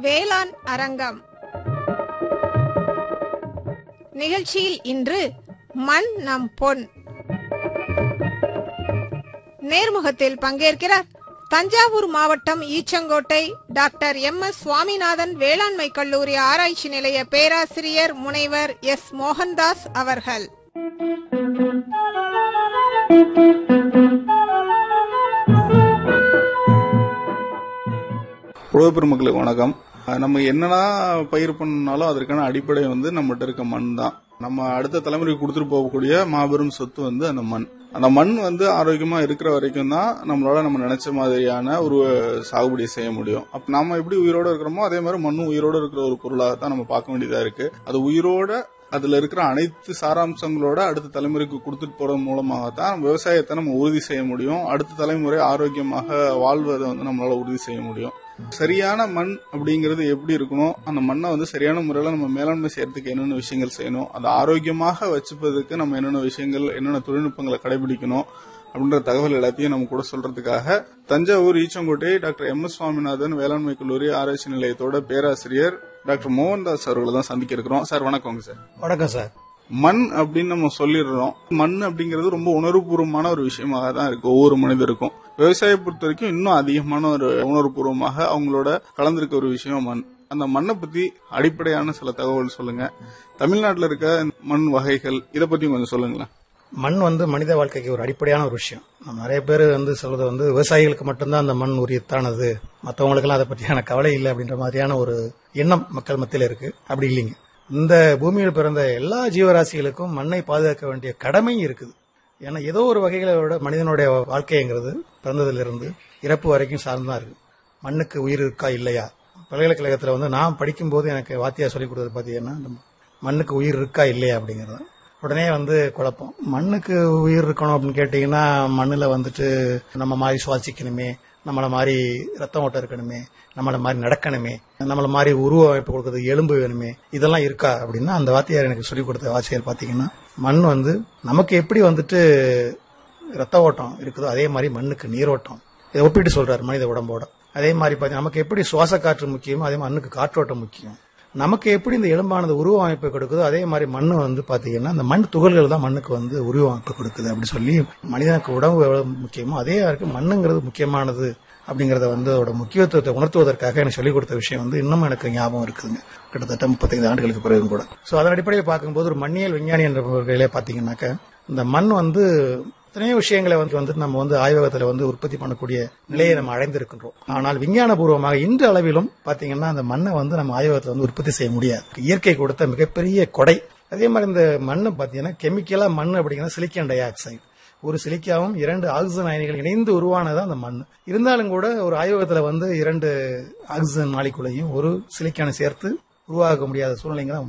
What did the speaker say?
வேளாண் அரங்கம் நிகழ்ச்சியில் இன்று மண் நம் பொன் நேர்முகத்தில் பங்கேற்கிறார் தஞ்சாவூர் மாவட்டம் Eachangottai doctor M S Swaminathan வேளாண்மை கல்லூரி ஆராய்ச்சி நிலைய பேராசிரியர் முனைவர் எஸ் மோகன்தாஸ் அவர்கள் உழவு பெருமக்களுக்கு வணக்கம் அஹ் நம்ம என்னன்னா பயிர் பண்ணாலும் அதற்கான அடிப்படை வந்து நம்மகிட்ட இருக்க மண் தான் நம்ம அடுத்த தலைமுறைக்கு கொடுத்துட்டு போகக்கூடிய மாபெரும் சொத்து வந்து அந்த மண் அந்த மண் வந்து ஆரோக்கியமா இருக்கிற வரைக்கும் தான் நம்மளால நம்ம நினைச்ச மாதிரியான ஒரு சாகுபடியை செய்ய முடியும் அப்ப நாம எப்படி உயிரோட இருக்கிறோமோ அதே மாதிரி மண்ணும் உயிரோட இருக்கிற ஒரு பொருளாக தான் நம்ம பார்க்க வேண்டியதா இருக்கு அது உயிரோட அதுல இருக்கிற அனைத்து சாராம்சங்களோட அடுத்த தலைமுறைக்கு கொடுத்துட்டு போறது மூலமாக தான் விவசாயத்தை நம்ம உறுதி செய்ய முடியும் அடுத்த தலைமுறை ஆரோக்கியமாக வாழ்வதை வந்து நம்மளால உறுதி செய்ய முடியும் சரியான மண் அப்படிங்கிறது எப்படி இருக்கணும் அந்த மண்ணை வந்து சரியான முறையில நம்ம மேலாண்மை செய்யறதுக்கு என்னென்ன விஷயங்கள் செய்யணும் அதை ஆரோக்கியமாக வச்சுப்பதற்கு நம்ம என்னென்ன விஷயங்கள் என்னென்ன தொழில்நுட்பங்களை கடைபிடிக்கணும் அப்படின்ற தகவல் எல்லாத்தையும் நம்ம கூட சொல்றதுக்காக Thanjavur Eachangottai doctor M S Swaminathan வேளாண்மை கல்லூரி ஆராய்ச்சி நிலையத்தோட பேராசிரியர் டாக்டர் மோகன்தாஸ் அவர்களை தான் சந்திக்க இருக்கிறோம் சார் வணக்கங்க சார் வணக்கம் சார் மண் அப்படின்னு நம்ம சொல்லிடுறோம் மண் அப்படிங்கிறது ரொம்ப உணர்வுபூர்வமான ஒரு விஷயமாக தான் இருக்கு ஒவ்வொரு மனிதருக்கும் விவசாய பொறுத்த வரைக்கும் இன்னும் அதிகமான ஒரு உணர்வுபூர்வமாக அவங்களோட கலந்திருக்க ஒரு விஷயம் மண் அந்த மண்ணை பத்தி அடிப்படையான சில தகவல் சொல்லுங்க தமிழ்நாட்டில் இருக்க மண் வகைகள் இதை பத்தி கொஞ்சம் சொல்லுங்களேன் மண் வந்து மனித வாழ்க்கைக்கு ஒரு அடிப்படையான ஒரு விஷயம் நம்ம நிறைய பேர் வந்து சொல்றது வந்து விவசாயிகளுக்கு மட்டும்தான் அந்த மண் உரியத்தானது மற்றவங்களுக்கெல்லாம் அதை பற்றியான கவலை இல்லை அப்படின்ற மாதிரியான ஒரு எண்ணம் மக்கள் மத்தியில் இருக்கு அப்படி இல்லைங்க இந்த பூமியில் பிறந்த எல்லா ஜீவராசிகளுக்கும் மண்ணை பாதுகாக்க வேண்டிய கடமை இருக்குது ஏன்னா ஏதோ ஒரு வகைகளோட மனிதனுடைய வாழ்க்கைங்கிறது பிறந்ததிலிருந்து இறப்பு வரைக்கும் சார்ந்துதான் இருக்கு மண்ணுக்கு உயிர் இருக்கா இல்லையா பல்கலைக்கழகத்தில் வந்து நான் படிக்கும்போது எனக்கு வாத்தியார் சொல்லிக் கொடுத்தது பார்த்தீங்கன்னா இந்த மண்ணுக்கு உயிர் இருக்கா இல்லையா அப்படிங்கிறது உடனே வந்து குழப்பம் மண்ணுக்கு உயிர் இருக்கணும் அப்படின்னு கேட்டீங்கன்னா மண்ணில் வந்துட்டு நம்ம மாதிரி சுவாசிக்கணுமே நம்மள மாதிரி ரத்தம் ஓட்டம் இருக்கணுமே நம்மள மாதிரி நடக்கணுமே நம்மள மாதிரி உருவ அமைப்பு கொடுக்கறது எலும்பு வேணுமே இதெல்லாம் இருக்கா அப்படின்னா அந்த வாத்தியார் எனக்கு சொல்லிக் கொடுத்த வாத்தியார் பார்த்தீங்கன்னா மண் வந்து நமக்கு எப்படி வந்துட்டு ரத்த ஓட்டம் இருக்குதோ அதே மாதிரி மண்ணுக்கு நீரோட்டம் இதை ஒப்பிட்டு சொல்றாரு மனித உடம்போட அதே மாதிரி பார்த்தீங்கன்னா நமக்கு எப்படி சுவாச காற்று முக்கியமோ அதே மாதிரி மண்ணுக்கு காற்றோட்டம் முக்கியம் நமக்கு எப்படி இந்த எலும்பானது உருவ அமைப்பு கொடுக்குதோ அதே மாதிரி மண் வந்து பாத்தீங்கன்னா அந்த மண் துகள்கள் தான் மண்ணுக்கு வந்து உருவ அமைப்பு கொடுக்குது அப்படி சொல்லி மனிதனுக்கு உடம்பு எவ்வளவு முக்கியமோ அதே இருக்கு மண்ணுங்கிறது முக்கியமானது அப்படிங்கறத வந்து அதோட முக்கியத்துவத்தை உணர்த்துவதற்காக எனக்கு சொல்லிக் கொடுத்த விஷயம் வந்து இன்னும் எனக்கு ஞாபகம் இருக்குதுங்க கிட்டத்தட்ட முப்பத்தைந்து ஆண்டுகளுக்கு பிறகு கூட சோ அதன் அடிப்படையில் பார்க்கும்போது ஒரு மண்ணியல் விஞ்ஞானி என்ற வகையிலே பாத்தீங்கன்னாக்க இந்த மண் வந்து எத்தனையோ விஷயங்களை வந்து வந்து நம்ம வந்து ஆய்வகத்தில் வந்து உற்பத்தி பண்ணக்கூடிய நிலையை நம்ம அடைந்திருக்கின்றோம் ஆனால் விஞ்ஞான பூர்வமாக இன்று அளவிலும் பாத்தீங்கன்னா அந்த மண்ணை வந்து நம்ம ஆய்வகத்தில் வந்து உற்பத்தி செய்ய முடியாது இயற்கை கொடுத்த மிகப்பெரிய கொடை அதே மாதிரி இந்த மண்ணு பாத்தீங்கன்னா கெமிக்கலா மண் அப்படிங்கிறது சிலிக்கான் டை ஆக்சைடு ஒரு சிலிக்காவும் இரண்டு ஆக்சிஜன் அயனிகள் இணைந்து உருவானது அந்த மண் இருந்தாலும் கூட ஒரு ஆய்வகத்துல வந்து இரண்டு ஆக்சிஜன் மாலிகுலையும் ஒரு சிலிக்கானை சேர்த்து உருவாக்க முடியாத சூழ்நிலைங்க